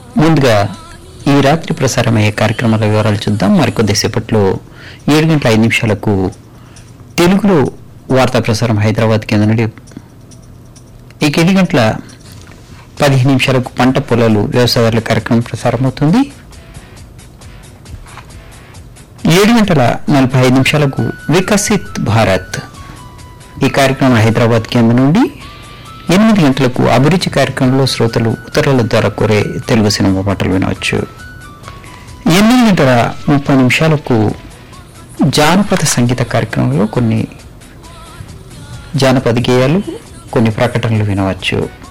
ముందుగా ఈ రాత్రి ప్రసారమయ్యే కార్యక్రమాల వివరాలు చూద్దాం మరికొద్దిసేపట్లో ఏడు గంటల ఐదు నిమిషాలకు తెలుగులో వార్తా ప్రసారం హైదరాబాద్ కేంద్రం నుండి ఇక ఏడు గంటల పదిహేను నిమిషాలకు పంట పొలాలు వ్యవసాయాల కార్యక్రమం ప్రసారమవుతుంది ఏడు గంటల నలభై ఐదు నిమిషాలకు వికసిత్ భారత్ ఈ కార్యక్రమం హైదరాబాద్ కేంద్రం నుండి ఎనిమిది గంటలకు అభిరుచి కార్యక్రమంలో శ్రోతలు ఉత్తరాల ద్వారా కోరే తెలుగు సినిమా పాటలు వినవచ్చు ఎనిమిది గంటల ముప్పై నిమిషాలకు జానపద సంగీత కార్యక్రమంలో కొన్ని జానపద గేయాలు కొన్ని ప్రకటనలు వినవచ్చు